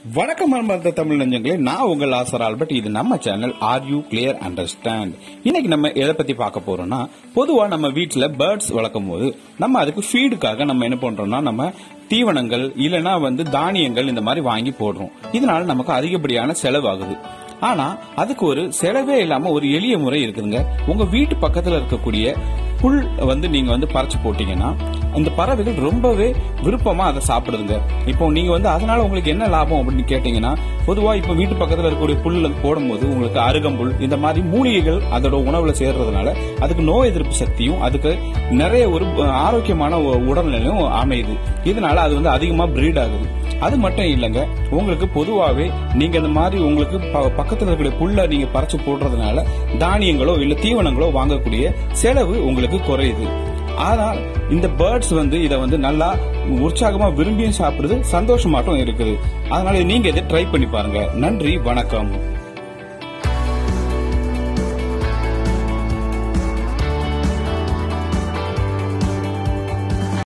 வணக்கம் அன்பார்ந்த தமிழ் நெஞ்சங்களே நான் உங்கள் ஆசர் ஆல்பர்ட் இது நம்ம channel are you clear understand இன்னைக்கு நம்ம எதை பத்தி பார்க்க போறோம்னா பொதுவா நம்ம வீட்ல பேர்ட்ஸ் வளர்க்கும் போது நம்ம அதுக்கு ஃபீடுக்காக நம்ம என்ன பண்றோம்னா நம்ம தீவனங்கள் இல்லனா வந்து தானியங்கள் இந்த மாதிரி வாங்கி போடுறோம் இதனால நமக்கு அதிகப்படியான செலவாகுது ஆனா அதுக்கு ஒரு செலவே இல்லாம ஒரு எளிய முறை இருக்குதுங்க உங்க வீட்டு பக்கத்துல இருக்கக்கூடிய புல் வந்து நீங்க வந்து பறிச்சு போட்டீங்கன்னா இந்த பறவைகள் ரொம்பவே விருப்பமா அதை சாப்பிடுதுங்க இப்போ நீங்க வந்து அதனால உங்களுக்கு என்ன லாபம் அப்படின்னு கேட்டீங்கன்னா பொதுவா இப்போ வீட்டு பக்கத்துல இருக்கக்கூடிய புல் போடும்போது உங்களுக்கு அருகம்புல் இந்த மாதிரி மூலிகைகள் அதோட உணவுல சேர்றதுனால அதுக்கு நோய் எதிர்ப்பு சக்தியும் அதுக்கு நிறைய ஒரு அஹ், ஆரோக்கியமான ஒ- உடல்நிலையும் அமையுது இதனால அது வந்து அதிகமா பிரீட் ஆகுது அது மட்டும் இல்லைங்க உங்களுக்கு பொதுவாவே நீங்க இந்த மாதிரி உங்களுக்கு ப- பக்கத்துல இருக்கக்கூடிய புல்ல நீங்க பறிச்சு போடுறதுனால தானியங்களோ இல்ல தீவனங்களோ வாங்கக்கூடிய செலவு உங்களுக்கு குறையுது ஆனால் இந்த பேர்ட்ஸ் வந்து இதை வந்து நல்லா உற்சாகமா விரும்பியும் சாப்பிடுது சந்தோஷமாட்டும் இருக்குது அதனால நீங்க இதை ட்ரை பண்ணி பாருங்க நன்றி வணக்கம்